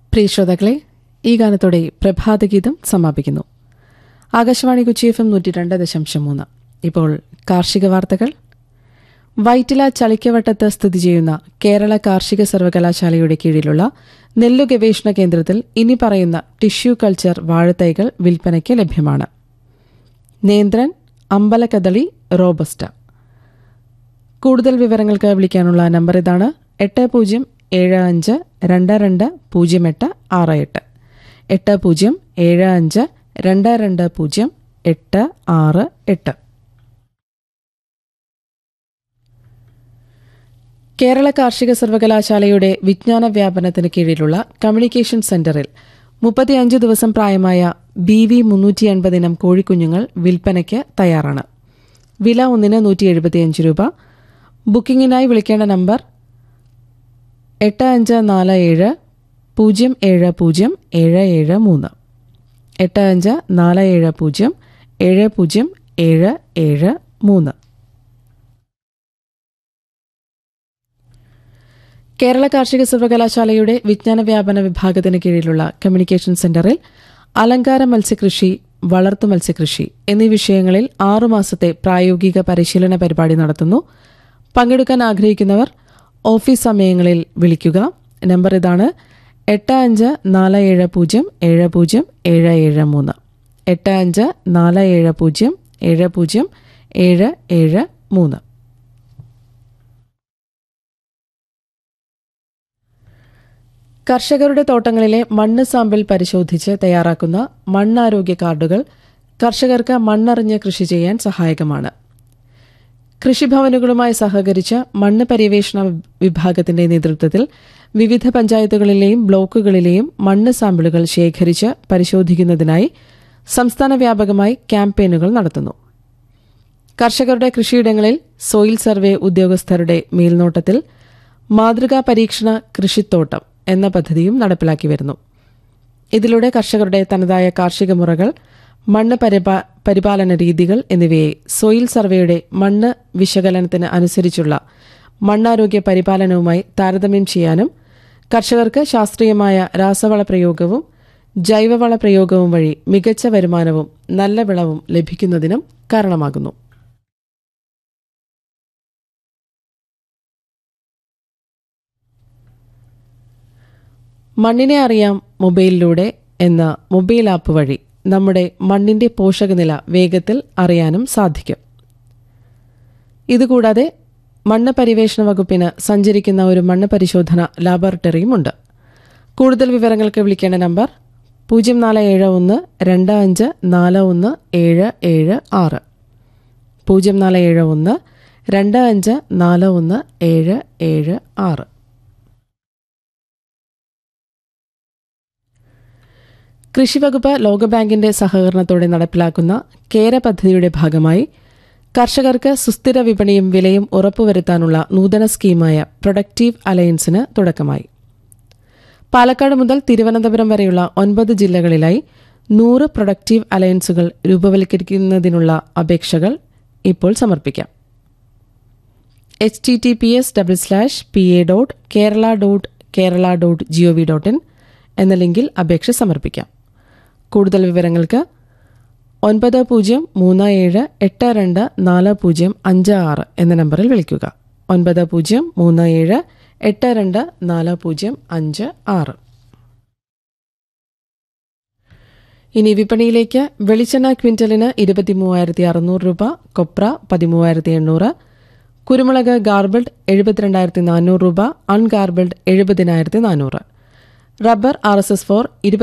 പ്രിയ ശ്രോതാക്കളെ ഈ ഗാനത്തോടെ പ്രഭാതഗീതം സമാപിക്കുന്നു ആകാശവാണി കൊച്ചി എഫ് എം നൂറ്റി രണ്ട് ദശാംശം മൂന്ന് ഇപ്പോൾ കാർഷിക വാർത്തകൾ വൈറ്റില ചളിക്കവട്ടത്ത് സ്ഥിതി ചെയ്യുന്ന കേരള കാർഷിക സർവകലാശാലയുടെ കീഴിലുള്ള നെല്ലു ഗവേഷണ കേന്ദ്രത്തിൽ ഇനി പറയുന്ന ടിഷ്യൂ കൾച്ചർ വാഴത്തൈകൾ വിൽപ്പനയ്ക്ക് ലഭ്യമാണ് നേന്ത്രൻ അമ്പലക്കദളി റോബസ്റ്റ കൂടുതൽ വിവരങ്ങൾക്ക് വിളിക്കാനുള്ള നമ്പർ ഇതാണ് എട്ട് പൂജ്യം ഏഴ് അഞ്ച് രണ്ട് രണ്ട് പൂജ്യം എട്ട് ആറ് എട്ട് എട്ട് പൂജ്യം ഏഴ് അഞ്ച് രണ്ട് രണ്ട് പൂജ്യം എട്ട് ആറ് എട്ട് കേരള കാർഷിക സർവകലാശാലയുടെ വിജ്ഞാന വ്യാപനത്തിന് കീഴിലുള്ള കമ്മ്യൂണിക്കേഷൻ സെന്ററിൽ മുപ്പത്തിയഞ്ച് ദിവസം പ്രായമായ ബി വി മുന്നൂറ്റി എൺപത് ഇനം കോഴിക്കുഞ്ഞുങ്ങൾ വിൽപ്പനയ്ക്ക് തയ്യാറാണ് വില ഒന്നിന് നൂറ്റി എഴുപത്തിയഞ്ച് രൂപ ബുക്കിംഗിനായി വിളിക്കേണ്ട നമ്പർ എട്ട് അഞ്ച് നാല് ഏഴ് പൂജ്യം ഏഴ് പൂജ്യം ഏഴ് ഏഴ് മൂന്ന് എട്ട് അഞ്ച് നാല് ഏഴ് പൂജ്യം ഏഴ് പൂജ്യം ഏഴ് ഏഴ് മൂന്ന് കേരള കാർഷിക സർവകലാശാലയുടെ വിജ്ഞാന വ്യാപന വിഭാഗത്തിന് കീഴിലുള്ള കമ്മ്യൂണിക്കേഷൻ സെന്ററിൽ അലങ്കാര മത്സ്യകൃഷി വളർത്തു മത്സ്യകൃഷി എന്നീ വിഷയങ്ങളിൽ ആറുമാസത്തെ പ്രായോഗിക പരിശീലന പരിപാടി നടത്തുന്നു പങ്കെടുക്കാൻ ആഗ്രഹിക്കുന്നവർ ഓഫീസ് സമയങ്ങളിൽ വിളിക്കുക നമ്പർ ഇതാണ് എട്ട് അഞ്ച് നാല് ഏഴ് പൂജ്യം ഏഴ് പൂജ്യം ഏഴ് ഏഴ് മൂന്ന് എട്ട് അഞ്ച് നാല് ഏഴ് പൂജ്യം ഏഴ് പൂജ്യം ഏഴ് ഏഴ് മൂന്ന് കർഷകരുടെ തോട്ടങ്ങളിലെ മണ്ണ് സാമ്പിൾ പരിശോധിച്ച് തയ്യാറാക്കുന്ന മണ്ണാരോഗ്യ കാർഡുകൾ കർഷകർക്ക് മണ്ണറിഞ്ഞ് കൃഷി ചെയ്യാൻ സഹായകമാണ് കൃഷിഭവനുകളുമായി സഹകരിച്ച് മണ്ണ് പര്യവേഷണ വിഭാഗത്തിന്റെ നേതൃത്വത്തിൽ വിവിധ പഞ്ചായത്തുകളിലെയും ബ്ലോക്കുകളിലെയും മണ്ണ് സാമ്പിളുകൾ ശേഖരിച്ച് പരിശോധിക്കുന്നതിനായി സംസ്ഥാന വ്യാപകമായി ക്യാമ്പയിനുകൾ നടത്തുന്നു കർഷകരുടെ കൃഷിയിടങ്ങളിൽ സോയിൽ സർവേ ഉദ്യോഗസ്ഥരുടെ മേൽനോട്ടത്തിൽ മാതൃകാ പരീക്ഷണ കൃഷിത്തോട്ടം എന്ന പദ്ധതിയും നടപ്പിലാക്കി വരുന്നു ഇതിലൂടെ കർഷകരുടെ തനതായ കാർഷിക മുറകൾ മണ്ണ് പരിപാ- പരിപാലന രീതികൾ എന്നിവയെ സോയിൽ സർവേയുടെ മണ്ണ് വിശകലനത്തിന് അനുസരിച്ചുള്ള മണ്ണാരോഗ്യ പരിപാലനവുമായി താരതമ്യം ചെയ്യാനും കർഷകർക്ക് ശാസ്ത്രീയമായ രാസവള പ്രയോഗവും ജൈവവള പ്രയോഗവും വഴി മികച്ച വരുമാനവും നല്ല വിളവും ലഭിക്കുന്നതിനും കാരണമാകുന്നു മണ്ണിനെ അറിയാം മൊബൈലിലൂടെ എന്ന മൊബൈൽ ആപ്പ് വഴി നമ്മുടെ മണ്ണിന്റെ പോഷകനില വേഗത്തിൽ അറിയാനും സാധിക്കും ഇതുകൂടാതെ മണ്ണ് പരിവേഷണ വകുപ്പിന് സഞ്ചരിക്കുന്ന ഒരു മണ്ണ് പരിശോധന ലാബോറട്ടറിയുമുണ്ട് കൂടുതൽ വിവരങ്ങൾക്ക് വിളിക്കേണ്ട നമ്പർ പൂജ്യം നാല് ഏഴ് ഒന്ന് രണ്ട് അഞ്ച് നാല് ഒന്ന് ഏഴ് ഏഴ് ആറ് പൂജ്യം നാല് ഏഴ് ഒന്ന് രണ്ട് അഞ്ച് നാല് ഒന്ന് ഏഴ് ഏഴ് ആറ് കൃഷിവകുപ്പ് ലോകബാങ്കിന്റെ സഹകരണത്തോടെ നടപ്പിലാക്കുന്ന കേര പദ്ധതിയുടെ ഭാഗമായി കർഷകർക്ക് സുസ്ഥിര വിപണിയും വിലയും ഉറപ്പുവരുത്താനുള്ള നൂതന സ്കീമായ പ്രൊഡക്റ്റീവ് അലയൻസിന് തുടക്കമായി പാലക്കാട് മുതൽ തിരുവനന്തപുരം വരെയുള്ള ഒൻപത് ജില്ലകളിലായി നൂറ് പ്രൊഡക്റ്റീവ് അലയൻസുകൾ രൂപവൽക്കരിക്കുന്നതിനുള്ള അപേക്ഷകൾ ഇപ്പോൾ സമർപ്പിക്കാം H T T P S double slash P A dot Kerala dot Kerala dot G O V dot in എന്ന ലിങ്കിൽ അപേക്ഷ സമർപ്പിക്കാം കൂടുതൽ വിവരങ്ങൾക്ക് ഒൻപത് പൂജ്യം മൂന്ന് ഏഴ് എട്ട് രണ്ട് നാല് പൂജ്യം അഞ്ച് ആറ് എന്ന നമ്പറിൽ വിളിക്കുക ഒൻപത് പൂജ്യം മൂന്ന് ഏഴ് എട്ട് രണ്ട് നാല് പൂജ്യം അഞ്ച് ആറ് ഇനി വിപണിയിലേക്ക് വെളിച്ചെണ്ണ ക്വിന്റലിന് ഇരുപത്തിമൂവായിരത്തി അറുന്നൂറ് രൂപ കൊപ്ര പതിമൂവായിരത്തി എണ്ണൂറ് കുരുമുളക് ഗാർബിൾഡ് എഴുപത്തിരണ്ടായിരത്തി നാനൂറ് രൂപ അൺഗാർബിൾഡ് എഴുപതിനായിരത്തി നാനൂറ് rubber R S S four